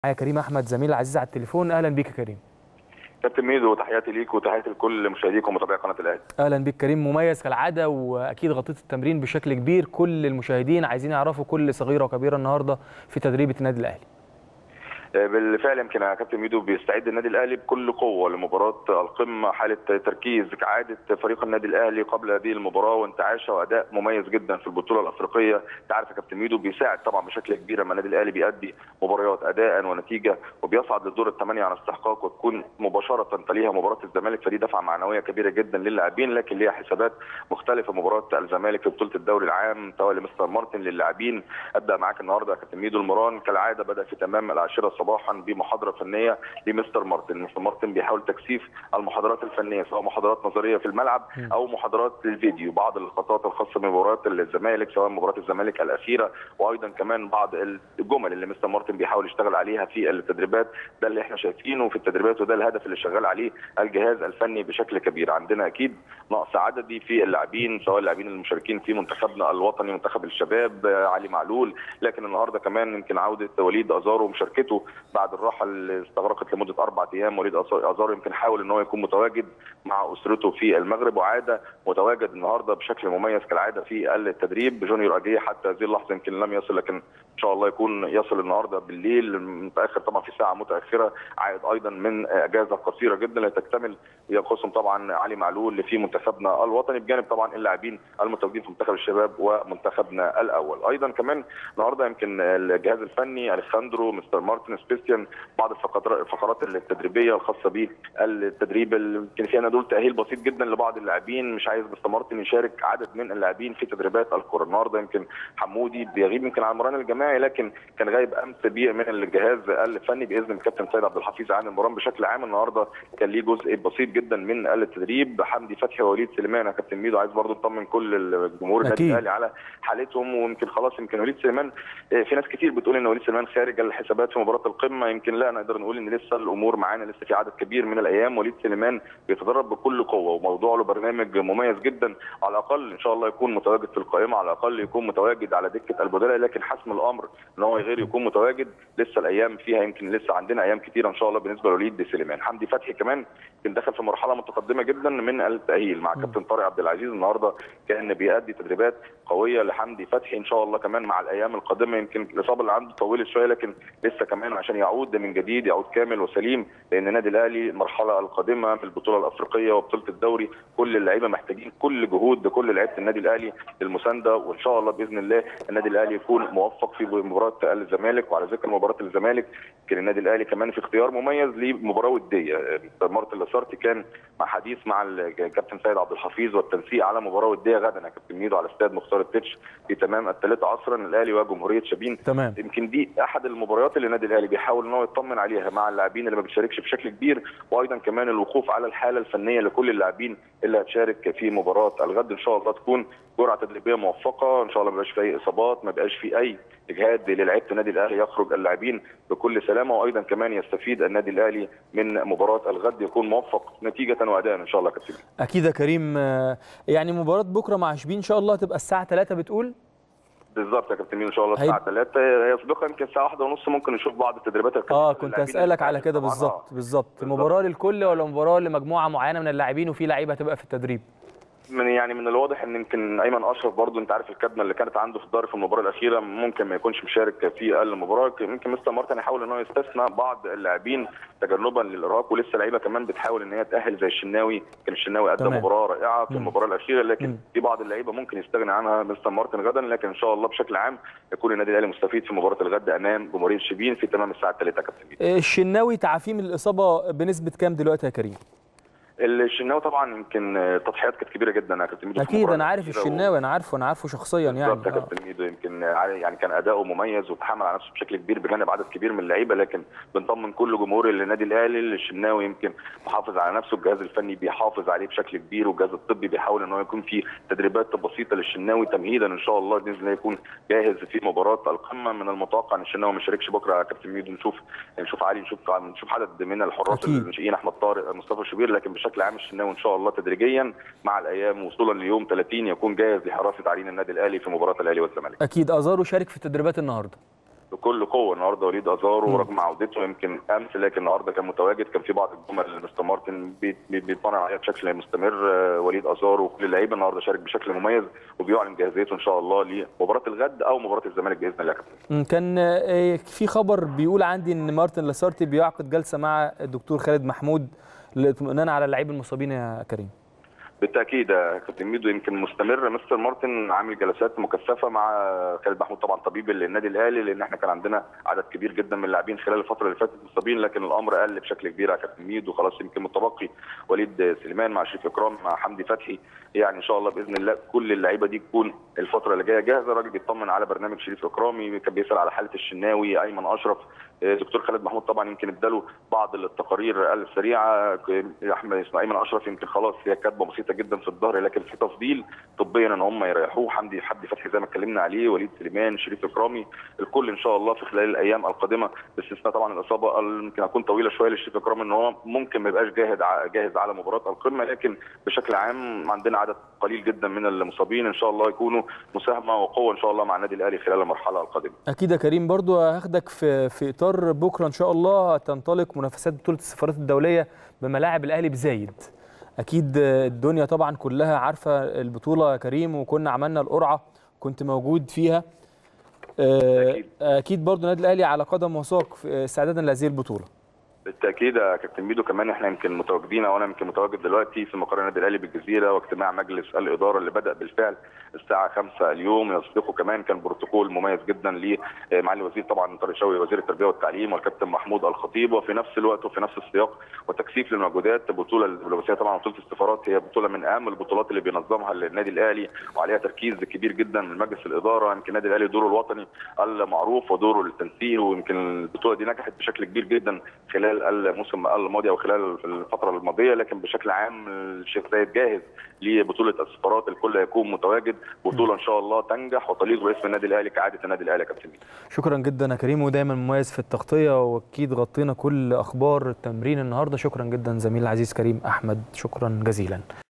معايا كريم احمد زميل العزيز على التليفون اهلا بيك يا كريم كابتن ميدو تحياتي ليك وتحياتي لكل مشاهديك ومتابعي قناه الاهلي اهلا بيك كريم مميز كالعاده واكيد غطيت التمرين بشكل كبير كل المشاهدين عايزين يعرفوا كل صغيره وكبيره النهارده في تدريبه النادي الاهلي بالفعل يمكن يا كابتن ميدو بيستعد النادي الاهلي بكل قوه لمباراه القمه حاله تركيز كعاده فريق النادي الاهلي قبل هذه المباراه وانتعاشه واداء مميز جدا في البطوله الافريقيه انت عارف يا كابتن ميدو بيساعد طبعا بشكل كبير لما النادي الاهلي بيأدي مباريات اداء ونتيجه وبيصعد للدور الثمانيه عن استحقاق وتكون مباشره تليها مباراه الزمالك فدي دفعه معنويه كبيره جدا للاعبين لكن ليها حسابات مختلفه مباراه الزمالك في بطوله الدوري العام سواء لمستر مارتن للاعبين ابدا معاك النهارده يا كابتن ميدو المران كالعاده بدا في تمام العاشره صباحا بمحاضره فنيه لمستر مارتن مستر مارتن بيحاول تكثيف المحاضرات الفنيه سواء محاضرات نظريه في الملعب او محاضرات الفيديو بعض اللقطات الخاصه بمباريات الزمالك سواء مباراه الزمالك الاخيره وايضا كمان بعض الجمل اللي مستر مارتن بيحاول يشتغل عليها في التدريبات ده اللي احنا شايفينه في التدريبات وده الهدف اللي شغال عليه الجهاز الفني بشكل كبير عندنا اكيد نقص عددي في اللاعبين سواء اللاعبين المشاركين في منتخبنا الوطني منتخب الشباب علي معلول لكن النهارده كمان يمكن عوده وليد ازارو ومشاركته بعد الراحه اللي استغرقت لمده اربع ايام وليد ازارو يمكن حاول ان هو يكون متواجد مع اسرته في المغرب وعاد متواجد النهارده بشكل مميز كالعاده في التدريب جونيور اجيه حتى هذه اللحظه يمكن لم يصل لكن ان شاء الله يكون يصل النهارده بالليل متاخر طبعا في ساعه متاخره عائد ايضا من اجازه قصيره جدا لتكتمل ينقصهم طبعا علي معلول اللي في منتخبنا الوطني بجانب طبعا اللاعبين المتواجدين في منتخب الشباب ومنتخبنا الاول ايضا كمان النهارده يمكن الجهاز الفني اليساندرو مستر مارتن سبيستيان بعض الفقرات التدريبيه الخاصه بالتدريب اللي يمكن فيها دول تاهيل بسيط جدا لبعض اللاعبين مش عايز مستر مارتن يشارك عدد من اللاعبين في تدريبات الكره النهارده يمكن حمودي بيغيب يمكن على المران الجماعي لكن كان غايب امس بيه من الجهاز الفني باذن الكابتن سيد عبد الحفيظ عن المران بشكل عام النهارده كان ليه جزء بسيط جدا من التدريب حمدي فتحي ووليد سليمان يا كابتن ميدو عايز برضه نطمن كل الجمهور النادي الاهلي على حالتهم ويمكن خلاص يمكن وليد سليمان في ناس كتير بتقول ان وليد سليمان خارج الحسابات في مباراه القمه يمكن لا نقدر نقول ان لسه الامور معانا لسه في عدد كبير من الايام وليد سليمان بيتدرب بكل قوه وموضوع له برنامج مميز جدا على الاقل ان شاء الله يكون متواجد في القائمه على الاقل يكون متواجد على دكه البدلاء لكن حسم الامر ان هو غير يكون متواجد لسه الايام فيها يمكن لسه عندنا ايام كتيره ان شاء الله بالنسبه لوليد سليمان حمدي فتحي كمان كان دخل في مرحله متقدمه جدا من التاهيل مع كابتن طارق عبد العزيز النهارده كان بيأدي تدريبات قويه لحمدي فتحي ان شاء الله كمان مع الايام القادمه يمكن الاصابه اللي عنده طولت شويه لكن لسه كمان عشان يعود من جديد يعود كامل وسليم لان النادي الاهلي المرحله القادمه في البطوله الافريقيه وبطوله الدوري كل اللعيبه محتاجين كل جهود بكل لعيبه النادي الاهلي للمسانده وان شاء الله باذن الله النادي الاهلي يكون موفق في مباراه الزمالك وعلى ذكر مباراه الزمالك كان النادي الاهلي كمان في اختيار مميز لمباراه وديه مارتن لاسارتي كان مع حديث مع الكابتن سيد عبد الحفيظ والتنسيق على مباراه وديه غدا يا كابتن ميدو على استاد مختار التتش في تمام الثالثه عصرا الاهلي وجمهوريه شبين تمام يمكن دي احد المباريات اللي النادي الاهلي بيحاول ان هو يطمن عليها مع اللاعبين اللي ما بتشاركش بشكل كبير وايضا كمان الوقوف على الحاله الفنيه لكل اللاعبين اللي هتشارك في مباراه الغد ان شاء الله تكون جرعه تدريبيه موفقه ان شاء الله ما يبقاش في اي اصابات ما يبقاش في اي اجهاد للعيبه النادي الاهلي يخرج اللاعبين بكل سلامه وايضا كمان يستفيد النادي الاهلي من مباراه الغد يكون موفق نتيجه واداء ان شاء الله كابتن اكيد يا كريم يعني مباراه بكره مع شبين ان شاء الله تبقى الساعه 3 بتقول بالظبط يا كابتن مين ان شاء الله الساعه 3 يسبقها يمكن الساعه 1 ونص ممكن نشوف بعض التدريبات اه كنت اسالك على كده بالظبط بالظبط مباراه للكل ولا مباراه لمجموعه معينه من اللاعبين وفي لعيبه هتبقى في التدريب من يعني من الواضح ان يمكن ايمن اشرف برضو انت عارف الكدمه اللي كانت عنده في الظهر في المباراه الاخيره ممكن ما يكونش مشارك في المباراه يمكن مستر مارتن يحاول ان هو يستثنى بعض اللاعبين تجنبا للارهاق ولسه لعيبه كمان بتحاول ان هي تاهل زي الشناوي كان الشناوي ادى مباراه رائعه في المباراه الاخيره لكن مم. في بعض اللعيبه ممكن يستغني عنها مستر مارتن غدا لكن ان شاء الله بشكل عام يكون النادي الاهلي مستفيد في مباراه الغد امام جمهوريه شبين في تمام الساعه 3 يا كابتن الشناوي تعافيه من الاصابه بنسبه كام دلوقتي يا كريم؟ الشناوي طبعا يمكن تضحيات كانت كبيره جدا يا كابتن ميدو اكيد انا عارف الشناوي انا عارفه انا عارفه شخصيا يعني بالظبط يا كابتن ميدو يمكن يعني كان اداؤه مميز وتحمل على نفسه بشكل كبير بجانب عدد كبير من اللعيبه لكن بنطمن كل جمهور النادي الاهلي الشناوي يمكن محافظ على نفسه الجهاز الفني بيحافظ عليه بشكل كبير والجهاز الطبي بيحاول ان هو يكون في تدريبات بسيطه للشناوي تمهيدا ان شاء الله باذن الله يكون جاهز في مباراه القمه من المتوقع ان الشناوي ما يشاركش بكره يا كابتن ميدو نشوف نشوف علي نشوف نشوف عدد من الحراس الناشئين احمد طارق مصطفى شوبير لكن بشكل عام الشناوي ان شاء الله تدريجيا مع الايام وصولا ليوم 30 يكون جاهز لحراسه تعليم النادي الاهلي في مباراه الاهلي والزمالك. اكيد ازارو شارك في التدريبات النهارده. بكل قوه النهارده وليد ازارو مم. رغم عودته يمكن امس لكن النهارده كان متواجد كان في بعض الجمل اللي مستر مارتن بي- بي- بيتمرن عليها بشكل مستمر آه، وليد ازارو وكل اللعيبه النهارده شارك بشكل مميز وبيعلن جاهزيته ان شاء الله لمباراه الغد او مباراه الزمالك باذن الله يا كابتن مم، كان آه، في خبر بيقول عندي ان مارتن لاسارتي بيعقد جلسه مع الدكتور خالد محمود للاطمئنان على اللعيبه المصابين يا كريم بالتاكيد يا كابتن ميدو يمكن مستمر مستر مارتن عامل جلسات مكثفه مع خالد محمود طبعا طبيب النادي الاهلي لان احنا كان عندنا عدد كبير جدا من اللاعبين خلال الفتره اللي فاتت مصابين لكن الامر قل بشكل كبير يا كابتن ميدو خلاص يمكن متبقي وليد سليمان مع شريف اكرام مع حمدي فتحي يعني ان شاء الله باذن الله كل اللعيبه دي تكون الفتره اللي جايه جاهزه الراجل بيطمن على برنامج شريف اكرامي كان بيسال على حاله الشناوي ايمن اشرف آه، دكتور خالد محمود طبعا يمكن اداله بعض التقارير السريعه ك- احمد اسمه ايمن اشرف يمكن خلاص هي كاتبه بسيطه جدا في الظهر لكن في تفضيل طبيا ان هم يريحوه حمدي حمدي فتحي زي ما اتكلمنا عليه وليد سليمان شريف اكرامي الكل ان شاء الله في خلال الايام القادمه باستثناء طبعا الاصابه ال- يمكن هتكون طويله شويه لشريف اكرامي ان هو ممكن ما يبقاش جاهز ع- جاهز على مباراه القمه لكن بشكل عام عندنا عدد قليل جدا من المصابين ان شاء الله يكونوا مساهمه وقوه ان شاء الله مع النادي الاهلي خلال المرحله القادمه اكيد يا كريم برضو هاخدك في في اطار بكره ان شاء الله تنطلق منافسات بطوله السفارات الدوليه بملاعب الاهلي بزايد اكيد الدنيا طبعا كلها عارفه البطوله يا كريم وكنا عملنا القرعه كنت موجود فيها آه، أكيد. اكيد برضو النادي الاهلي على قدم وساق في- استعدادا لهذه البطوله بالتاكيد يا كابتن ميدو كمان احنا يمكن متواجدين وانا يمكن متواجد دلوقتي في مقر النادي الاهلي بالجزيره واجتماع مجلس الاداره اللي بدا بالفعل الساعه 5 اليوم يسبقه كمان كان بروتوكول مميز جدا لمعالي الوزير طبعا طارق شوقي وزير التربيه والتعليم والكابتن محمود الخطيب وفي نفس الوقت وفي نفس السياق وتكثيف للمجهودات البطوله الدبلوماسيه طبعا بطوله السفارات هي بطوله من اهم البطولات اللي بينظمها النادي الاهلي وعليها تركيز كبير جدا من مجلس الاداره يمكن النادي الاهلي دوره الوطني المعروف ودوره التنسيق ويمكن البطوله دي نجحت بشكل كبير جدا خلال الموسم الماضي او خلال الفتره الماضيه لكن بشكل عام الشيخ زايد جاهز لبطوله السفارات الكل هيكون متواجد بطوله ان شاء الله تنجح وتليق باسم النادي الاهلي كعاده النادي الاهلي يا كابتن ميدو. شكرا جدا يا كريم ودايما مميز في التغطيه واكيد غطينا كل اخبار التمرين النهارده شكرا جدا زميل العزيز كريم احمد شكرا جزيلا